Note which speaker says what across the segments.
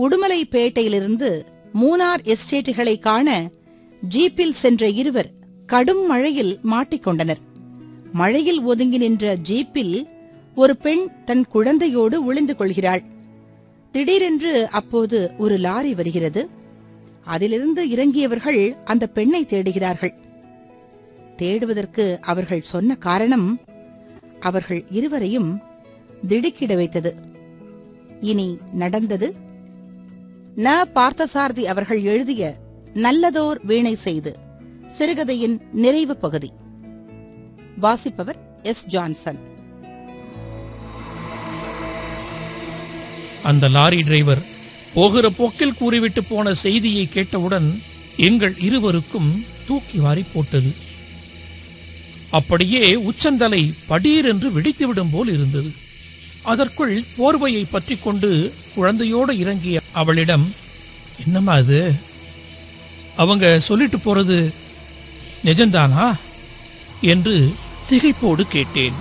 Speaker 1: உடுமலைப்பேட்டையிலிருந்து மூனார் எஸ்டேட்டுகளை காண ஜீப்பில் சென்ற இருவர் கடும் மழையில் மாட்டிக்கொண்டனர் மழையில் ஒதுங்கி நின்ற ஜீப்பில் ஒரு பெண் தன் குழந்தையோடு ஒளிந்து கொள்கிறாள் திடீரென்று அப்போது ஒரு லாரி வருகிறது அதிலிருந்து இறங்கியவர்கள் அந்த பெண்ணை தேடுகிறார்கள் தேடுவதற்கு அவர்கள் சொன்ன காரணம் அவர்கள் இருவரையும் திடுக்கிட வைத்தது இனி நடந்தது ந பார்த்தசாரதி அவர்கள் எழுதிய நல்லதோர் வீணை செய்து சிறுகதையின் நிறைவு பகுதி வாசிப்பவர் எஸ் ஜான்சன்
Speaker 2: அந்த லாரி டிரைவர் போகிற போக்கில் கூறிவிட்டு போன செய்தியை கேட்டவுடன் எங்கள் இருவருக்கும் தூக்கி வாரி போட்டது அப்படியே உச்சந்தலை படீரென்று வெடித்துவிடும் போல் இருந்தது அதற்குள் போர்வையை பற்றி கொண்டு குழந்தையோடு இறங்கிய அவளிடம் என்னம்மா அது அவங்க சொல்லிட்டு போறது நிஜம்தானா என்று திகைப்போடு கேட்டேன்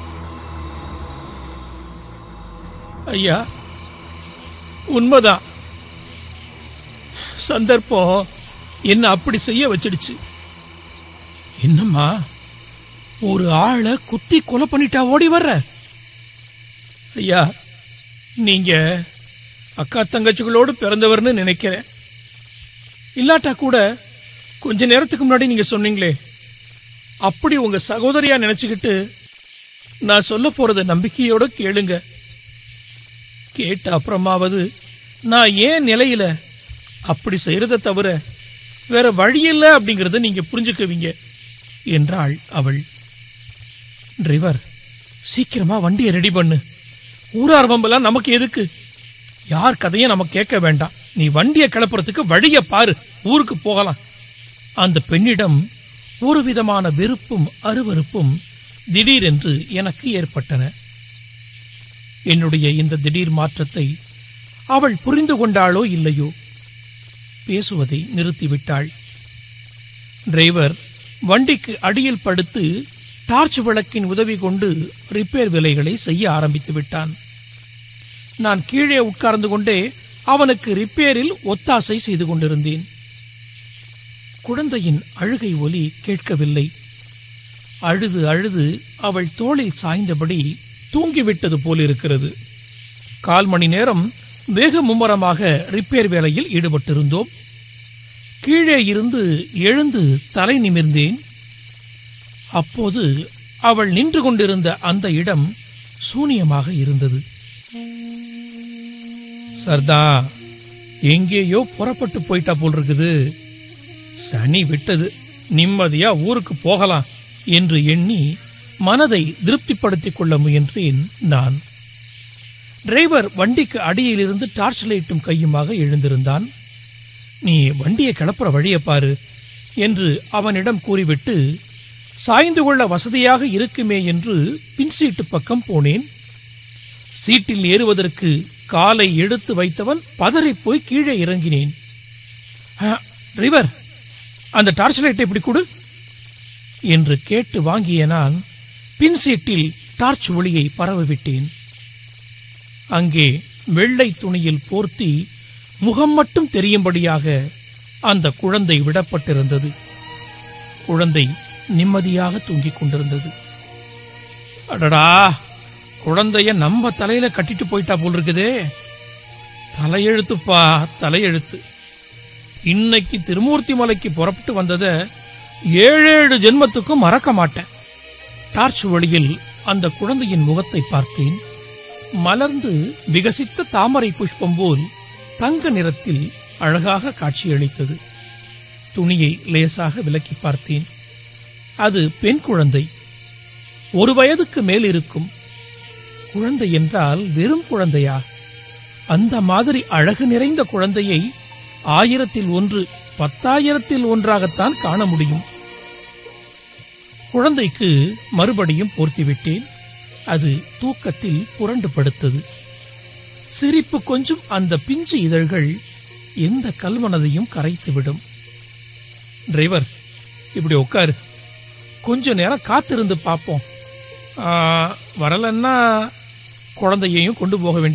Speaker 2: ஐயா உண்மைதான் சந்தர்ப்பம் என்ன அப்படி செய்ய வச்சிடுச்சு என்னம்மா ஒரு ஆளை குத்தி கொலை பண்ணிட்டா ஓடி வர்ற ஐயா நீங்க அக்கா தங்கச்சிகளோடு பிறந்தவர்னு நினைக்கிறேன் இல்லாட்டா கூட கொஞ்ச நேரத்துக்கு முன்னாடி நீங்க சொன்னீங்களே அப்படி உங்க சகோதரியா நினைச்சுக்கிட்டு நான் சொல்ல போறத நம்பிக்கையோட கேளுங்க கேட்ட அப்புறமாவது நான் ஏன் நிலையில அப்படி செய்யறத தவிர வேற வழியில்லை அப்படிங்கறத நீங்க புரிஞ்சுக்குவீங்க என்றாள் அவள் டிரைவர் சீக்கிரமா வண்டியை ரெடி பண்ணு ஊரார் வம்பெல்லாம் நமக்கு எதுக்கு யார் கதையும் நம்ம கேட்க வேண்டாம் நீ வண்டியை கிளப்புறதுக்கு வழிய பாரு ஊருக்கு போகலாம் அந்த பெண்ணிடம் ஒரு விதமான வெறுப்பும் அருவருப்பும் திடீரென்று எனக்கு ஏற்பட்டன என்னுடைய இந்த திடீர் மாற்றத்தை அவள் புரிந்து கொண்டாளோ இல்லையோ பேசுவதை நிறுத்திவிட்டாள் டிரைவர் வண்டிக்கு அடியில் படுத்து டார்ச் விளக்கின் உதவி கொண்டு ரிப்பேர் வேலைகளை செய்ய ஆரம்பித்து விட்டான் நான் கீழே உட்கார்ந்து கொண்டே அவனுக்கு ரிப்பேரில் ஒத்தாசை செய்து கொண்டிருந்தேன் குழந்தையின் அழுகை ஒலி கேட்கவில்லை அழுது அழுது அவள் தோளில் சாய்ந்தபடி தூங்கிவிட்டது போலிருக்கிறது கால் மணி நேரம் வேக மும்முரமாக ரிப்பேர் வேலையில் ஈடுபட்டிருந்தோம் கீழே இருந்து எழுந்து தலை நிமிர்ந்தேன் அப்போது அவள் நின்று கொண்டிருந்த அந்த இடம் சூனியமாக இருந்தது சர்தா எங்கேயோ புறப்பட்டு போயிட்டா போல் இருக்குது சனி விட்டது நிம்மதியா ஊருக்கு போகலாம் என்று எண்ணி மனதை திருப்திப்படுத்திக் கொள்ள முயன்றேன் நான் டிரைவர் வண்டிக்கு அடியிலிருந்து டார்ச் லைட்டும் கையுமாக எழுந்திருந்தான் நீ வண்டியை கிளப்புற வழியை பாரு என்று அவனிடம் கூறிவிட்டு சாய்ந்து கொள்ள வசதியாக இருக்குமே என்று பின் சீட்டு பக்கம் போனேன் சீட்டில் ஏறுவதற்கு காலை எடுத்து வைத்தவன் பதறிப் போய் கீழே இறங்கினேன் "ஆ, டிரைவர் அந்த டார்ச் லைட்டை இப்படி கொடு என்று கேட்டு வாங்கிய நான் பின் சீட்டில் டார்ச் ஒளியை பரவவிட்டேன் அங்கே வெள்ளை துணியில் போர்த்தி முகம் மட்டும் தெரியும்படியாக அந்த குழந்தை விடப்பட்டிருந்தது குழந்தை நிம்மதியாக தூங்கிக் கொண்டிருந்தது அடடா குழந்தைய நம்ம தலையில கட்டிட்டு போயிட்டா போல் இருக்குதே தலையெழுத்துப்பா தலையெழுத்து இன்னைக்கு திருமூர்த்தி மலைக்கு புறப்பட்டு வந்தத ஏழேழு ஜென்மத்துக்கும் மறக்க மாட்டேன் டார்ச் வழியில் அந்த குழந்தையின் முகத்தை பார்த்தேன் மலர்ந்து விகசித்த தாமரை புஷ்பம் போல் தங்க நிறத்தில் அழகாக காட்சியளித்தது துணியை லேசாக விலக்கி பார்த்தேன் அது பெண் குழந்தை ஒரு வயதுக்கு மேல் இருக்கும் குழந்தை என்றால் வெறும் குழந்தையா அந்த மாதிரி அழகு நிறைந்த குழந்தையை ஆயிரத்தில் ஒன்று பத்தாயிரத்தில் ஒன்றாகத்தான் காண முடியும் குழந்தைக்கு மறுபடியும் போர்த்திவிட்டேன் அது தூக்கத்தில் புரண்டு படுத்தது சிரிப்பு கொஞ்சம் அந்த பிஞ்சு இதழ்கள் எந்த கல்மனதையும் கரைத்துவிடும் டிரைவர் இப்படி உட்காரு கொஞ்ச நேரம் காத்திருந்து பார்ப்போம் ஆ, வரலன்னா குழந்தையையும் கொண்டு போக வேண்டிய